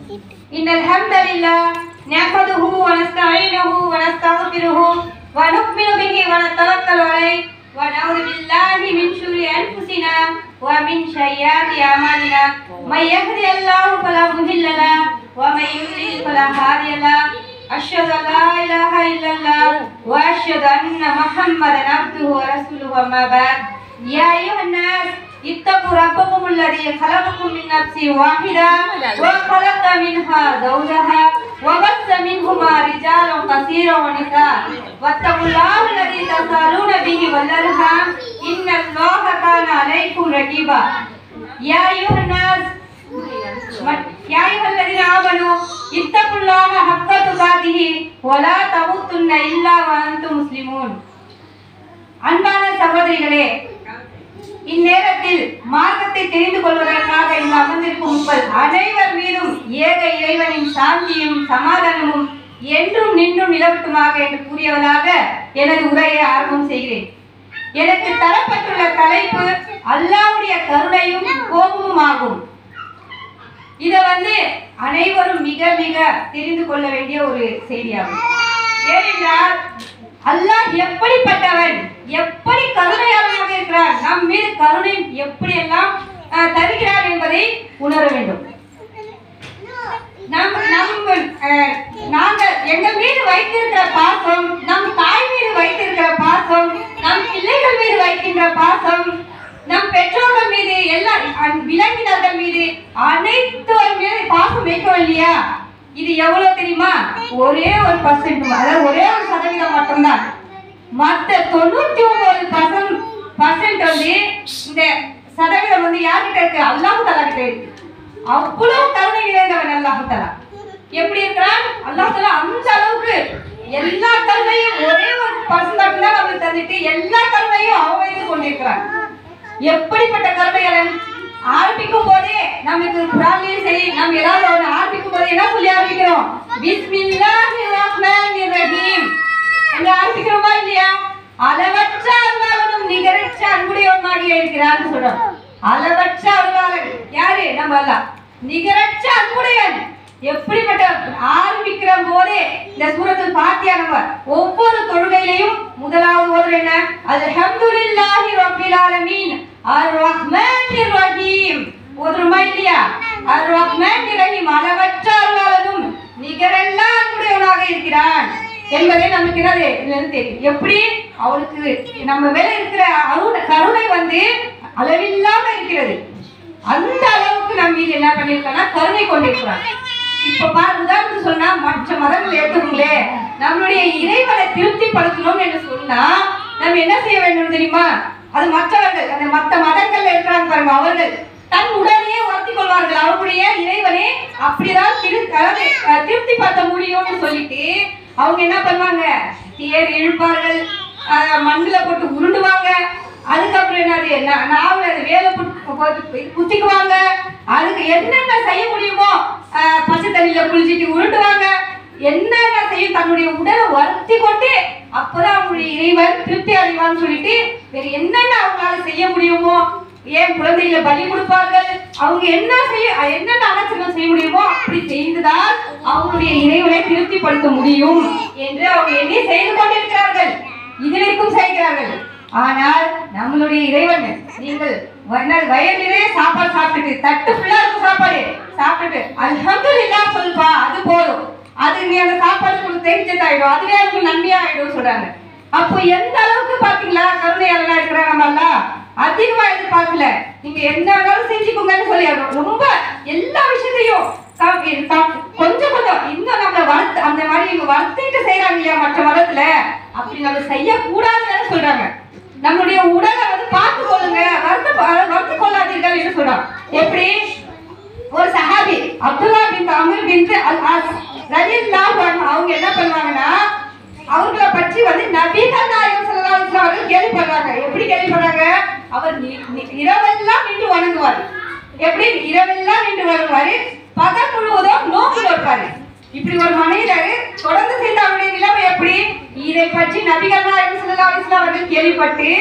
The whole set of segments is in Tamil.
إن الحمد لله نحمده ونستعينه ونستغفره ونؤمن به ونتوكل عليه ونعوذ بالله من شرور أنفسنا ومن سيئات أعمالنا من يهدي الله فلا مضل له ومن يضلل فلا هادي له أشهد أن لا إله إلا الله وأشهد أن محمدا عبده ورسوله أما بعد يا أيها الناس اتقوا ربكم الذي خلقكم من نفس واحدة وخلق منها زوجها وبث منهما رجالا كثيرا ونساء واتقوا الله الذي تسالون به والأرحام إن الله كان عليكم رقيبا يا أيها الناس يا أيها الذين آمنوا اتقوا الله حق تقاته ولا تموتن إلا وأنتم مسلمون அன்பான சகோதரிகளே இந்நேரத்தில் மார்க்கத்தை தெரிந்து கொள்வதற்காக இங்கு அமர்ந்திருக்கும் உங்கள் அனைவர் மீதும் ஏக இறைவனின் சாந்தியும் சமாதானமும் என்றும் நின்றும் நிலவட்டுமாக என்று கூறியவராக எனது உரையை ஆரம்பம் செய்கிறேன் எனக்கு தரப்பட்டுள்ள தலைப்பு அல்லாவுடைய கருணையும் கோபமும் ஆகும் இத வந்து அனைவரும் மிக மிக தெரிந்து கொள்ள வேண்டிய ஒரு செய்தியாகும் ஏனென்றால் அல்லாஹ் எப்படிப்பட்டவன் எப்படி கருணையாளனாக இருக்கிறார் நம் மீது கருணை எப்படியெல்லாம் அஹ், தருகிறார் என்பதை உணர வேண்டும் நம் நம் அஹ், நாங்கள் எங்கள் மீது வைத்திருக்கிற பாசம் நம் தாய் மீது வைத்திருக்கிற பாசம் நம் பிள்ளைகள் மீது வைக்கின்ற பாசம் நம் பெற்றோர்கள் மீது எல்லா அஹ், விலங்கினர்கள் மீது அனைத்தோர் மீது பாசம் வைக்கணும் இல்லையா இது எவ்வளவு தெரியுமா ஒரே ஒரு பர்சன்ட் அதாவது ஒரே ஒரு சதவீதம் மட்டும்தான் மற்ற தொண்ணூத்தி ஒன்பது பர்சன்ட் பர்சன்ட் வந்து இந்த சதவீதம் வந்து யார்கிட்ட இருக்கு அல்லாஹ் தலா கிட்ட இருக்கு அவ்வளவு கருணை நிறைந்தவன் அல்லாஹ் தலா எப்படி இருக்கிறான் அல்லாஹ் தலா அந்த அளவுக்கு எல்லா கருணையும் ஒரே ஒரு பர்சன்ட் தான் நமக்கு தந்துட்டு எல்லா கருணையும் அவன் வைத்து கொண்டிருக்கிறான் எப்படிப்பட்ட கருணையாளன் ஆரம்பிக்கும் போதே நமக்கு குரான்லயும் சரி நம்ம ஏதாவது ஒன்று ஆரம்பிக்கும் போது என்ன சொல்லி ஆரம்பிக்கிறோம் பிஸ்மில்லாஹிர் ரஹ்மானிர் ரஹீம் என்று ஆரம்பிக்கிறோமா இல்லையா அளவற்ற அருளாளனும் நிகரற்ற அன்புடையவனாகிய இருக்கிறான்னு சொல்றோம் அளவற்ற அருளாளன் யாரு நம்ம அல்லாஹ் நிகரற்ற அன்புடையன் எப்படிப்பட்ட ஆரம்பிக்கிற போதே இந்த சூரத்தில் பாத்தியா நம்ம ஒவ்வொரு தொழுகையிலையும் முதலாவது ஓதுற என்ன அல்ஹம்துலில்லாஹி ரப்பில் ஆலமீன் அர் ரஹ்மானிர் ரஹீம் ஓதுறோமா இல்லையா அர் ரஹ்மானிர் ரஹீம் அளவற்ற அருளாளனும் நிகரெல்லா அன்புடையவனாக இருக்கிறான் என்பதை நமக்கு என்னது இதுல இருந்து தெரியும் எப்படி அவனுக்கு நம்ம மேல இருக்கிற அருண் கருணை வந்து அளவில்லாம இருக்கிறது அந்த அளவுக்கு நம்ம மீது என்ன பண்ணிருக்கோம்னா கருணை கொண்டிருக்கிறான் இப்ப பாரு உதாரணத்துக்கு சொன்னா மற்ற மதங்கள் எடுத்துக்கோங்களே நம்மளுடைய இறைவனை திருப்திப்படுத்தணும் என்று சொன்னா நம்ம என்ன செய்ய வேண்டும் தெரியுமா அது மற்றவர்கள் அந்த மற்ற மதங்கள்ல இருக்கிறாங்க பாருங்க அவர்கள் தன் உடலையே வருத்தி கொள்வார்கள் அவருடைய இறைவனே அப்படிதான் திரு அதாவது அஹ், திருப்திப்படுத்த முடியும்னு சொல்லிட்டு அவங்க என்ன பண்ணுவாங்க தேர் இழுப்பார்கள் அஹ், மண்ணுல போட்டு உருண்டுவாங்க அதுக்கப்புறம் என்னது நா- நாவல அது வேலை புட்- போட்டு குத்திக்குவாங்க அதுக்கு என்னென்ன செய்ய முடியுமோ ஆஹ், பச்சை தண்ணியில குளிச்சுட்டு உருட்டுவாங்க என்னென்ன செய்யும் தன்னுடைய உடலை வருத்தி கொண்டு அப்பதான் அவங்களுடைய இறைவன் திருப்தி அடைவான்னு சொல்லிட்டு வேற என்னென்ன அவங்களால செய்ய முடியுமோ ஏன் குழந்தைகளை பலி கொடுப்பார்கள் அவங்க என்ன செய்ய என்னென்ன அலட்சணம் செய்ய முடியுமோ அப்படி செய்துதான் அவங்களுடைய இறைவனை திருப்திப்படுத்த முடியும் என்று அவங்க எண்ணி செய்து கொண்டிருக்கிறார்கள் இதுவரைக்கும் செய்கிறார்கள் ஆனால் நம்மளுடைய இறைவன் நீங்கள் வண்ண- வயிறு நிறைய சாப்பாடு சாப்பிட்டுட்டு தட்டு ஃபுல்லா இருக்கும் சாப்பாடு சாப்பிட்டுட்டு அல்ஹம்துலில்லாஹ் சொல்பா அது போதும் அது நீ அந்த சாப்பாடு உங்களுக்கு தெரிஞ்சதாயிடும் அதுவே உங்களுக்கு நன்மையா ஆயிடும் சொல்றாங்க அப்போ எந்த அளவுக்கு பாத்தீங்களா கருணையாளனா இருக்கிறாங்க நம்ம எல்லாம் அதிகமா எதிர்பார்க்கல நீங்க என்ன வேணாலும் செஞ்சுக்கோங்கன்னு சொல்லி ரொம்ப எல்லா விஷயத்தையும் சா- சா- கொஞ்சம் கொஞ்சம் இன்னும் நம்ம வளர்த்து அந்த மாதிரி இவங்க வளர்த்துட்டு செய்யறாங்க இல்லையா மற்ற மதத்துல அப்படி நம்ம செய்யக்கூடாதுன்னு சொல்றாங்க நம்மளுடைய உடலை வந்து பார்த்து கொள்ளுங்க வருத்த வருத்து கொள்ளாதீர்கள் என்று சொல்றாங்க எப்படி ஒரு சஹாபி Abdullah bin Amir bin al As ரலியல்லாஹு அன்ஹு அவங்க என்ன பண்ணுவாங்கன்னா அவர்களை பற்றி வந்து நபிகள் நாயகம் ஸல்லல்லாஹு அலைஹி வஸல்லம் அவர்கள் கேள்விப்படுறாங்க எப்படி கேள்விப்படுறாங்க அவர் நி- நி- இரவெல்லாம் நின்று வணங்குவார் எப்படி இரவெல்லாம் நின்று வணங்குவாரு பகல் முழுவதும் நோக்கு வைப்பாரு இப்படி ஒரு மனிதர் தொடர்ந்து செய்த அவருடைய நிலைமை எப்படி இதை பற்றி நபிகள் நாயகம் ஸல்லல்லாஹு அலைஹி வஸல்லம் அவர்கள் கேள்விப்பட்டு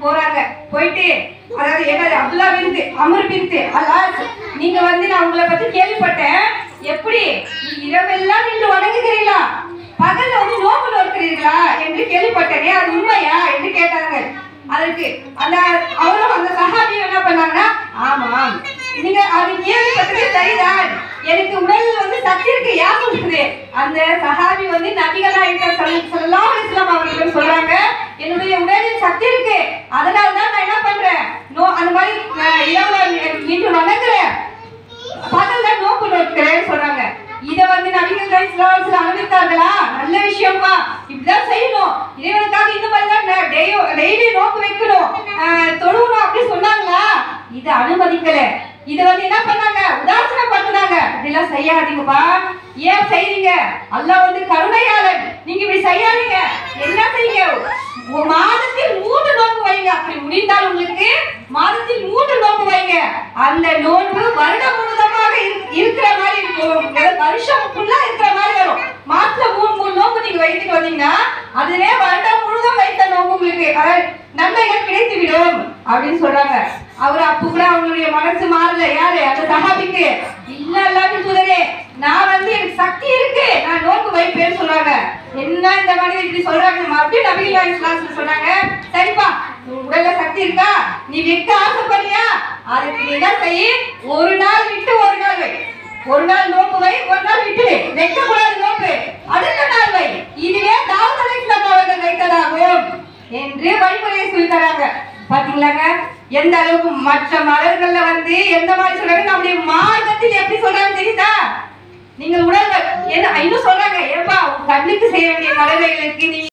போறாங்க போயிட்டு அதாவது என்னது அப்துல்லா பின்து அமர் பின்து அல்லாஹ் நீங்க வந்து நான் உங்களை பத்தி கேள்விப்பட்டேன் எப்படி இரவெல்லாம் நின்று வணங்குகிறீங்களா பகல்ல வந்து நோம்பு நோக்கிறீர்களா என்று கேள்விப்பட்டேனே அது உண்மையா என்று கேட்டாங்க அதற்கு அந்த அவரும் அந்த சஹாபியும் என்ன பண்ணாங்கன்னா ஆமாம் நீங்க அது கேள்விப்பட்டதே சரிதான் எனக்கு உடல் வந்து சக்தி இருக்கு யார் சொல்றது அந்த சஹாபி வந்து நபிகளா இருக்க சொல்லலாம் இஸ்லாம் அவர்களும் சொல்றாங்க என்னுடைய உடலில் சக்தி இருக்கு அதனால தான் நான் என்ன பண்றேன் நோ அந்த மாதிரி அஹ், இரவுல நின்று வணங்குறேன் பகல்ல நோக்கு நோக்கிறேன்னு சொல்றாங்க இத வந்து நபிகள் இஸ்லாமத்தில் அனுமதித்தார்களா நல்ல விஷயமா இப்படிதான் செய்யணும் இறைவனுக்காக இந்த மாதிரி தான் டெய்லி நோக்கு வைக்கணும் ஆஹ் தொழுவணும் அப்படி சொன்னாங்களா இது அனுமதிக்கல இத வந்து என்ன பண்ணாங்க உதாசனப்படுத்தினாங்க இதெல்லாம் செய்யாதீங்கப்பா ஏன் செய்றீங்க அல்லாஹ் வந்து கருணையாளன் நீங்க இப்படி செய்யாதீங்க என்ன செய்யுங்க ஒரு மாதத்தில் மூன்று நோன்பு வைங்க அப்படி முடிந்தால் உங்களுக்கு மாதத்தில் மூன்று நோன்பு வைங்க அந்த நோன்பு வருடம் முழுவதுமாக இரு- இருக்கிற மாதிரி இருக்கும் அதாவது வருஷம் ஃபுல்லா இருக்கிற மாதிரி வரும் மாசத்துல மூணு மூணு நோன்பு நீங்க வைத்துட்டு வந்தீங்கன்னா அதுவே வருடம் முழுதும் வைத்த நோன்பு உங்களுக்கு அதாவது நன்மைகள் கிடைத்து விடும் அப்படின்னு சொல்றாங்க அவர் அப்ப கூட அவங்களுடைய மனசு மாறல யாரு அந்த சஹாபிக்கு இல்ல எல்லாரும் தூதரே நான் வந்து எனக்கு சக்தி இருக்கு நான் நோன்பு வைப்பேன்னு சொல்றாங்க என்ன இந்த மாதிரி இப்படி சொல்றாங்க அப்படியே நபிகள் இஸ்லாம்ல சொன்னாங்க சரிப்பா உன் உடல்ல சக்தி இருக்கா நீ வைக்க ஆசைப்படுறியா அதுக்கு நீ என்ன செய்ய ஒரு நாள் விட்டு ஒரு நாள் வை ஒரு நாள் நோம்பு வை ஒரு நாள் விட்டு வைக்க கூடாது நோம்பு அடுத்த நாள் வை இதுவே தாவூத் அலைஹிஸ்ஸலாம் அவர்கள் வைத்ததாகும் என்று வழிமுறையை சொல்லி தராங்க பாத்தீங்களாங்க எந்த அளவுக்கு மற்ற மலர்கள்ல வந்து எந்த மாதிரி சொல்றாங்க நம்முடைய மார்க்கத்தில் எப்படி சொல்றாங்க தெரியுதா நீங்கள் உடல் என்ன இன்னும் சொல்றாங்க ஏப்பா உன் கண்ணுக்கு செய்ய வேண்டிய கடமைகளுக்கு நீ